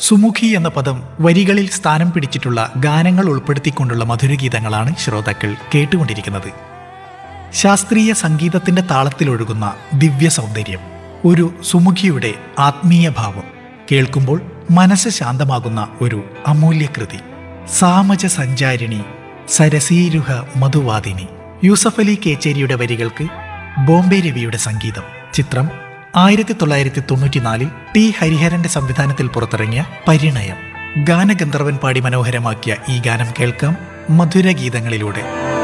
സുമുഖി എന്ന പദം വരികളിൽ സ്ഥാനം പിടിച്ചിട്ടുള്ള ഗാനങ്ങൾ ഉൾപ്പെടുത്തിക്കൊണ്ടുള്ള മധുരഗീതങ്ങളാണ് ശ്രോതാക്കൾ കേട്ടുകൊണ്ടിരിക്കുന്നത് ശാസ്ത്രീയ സംഗീതത്തിന്റെ താളത്തിലൊഴുകുന്ന ദിവ്യ സൗന്ദര്യം ഒരു സുമുഖിയുടെ ആത്മീയ ഭാവം കേൾക്കുമ്പോൾ മനസ്സ് ശാന്തമാകുന്ന ഒരു അമൂല്യകൃതി സാമജ സഞ്ചാരിണി സരസീരുഹ മധുവാദിനി യൂസഫ് അലി കേച്ചേരിയുടെ വരികൾക്ക് ബോംബെ രവിയുടെ സംഗീതം ചിത്രം ആയിരത്തി തൊള്ളായിരത്തി തൊണ്ണൂറ്റിനാലിൽ ടി ഹരിഹരന്റെ സംവിധാനത്തിൽ പുറത്തിറങ്ങിയ പരിണയം ഗാനഗന്ധർവൻ പാടി മനോഹരമാക്കിയ ഈ ഗാനം കേൾക്കാം മധുരഗീതങ്ങളിലൂടെ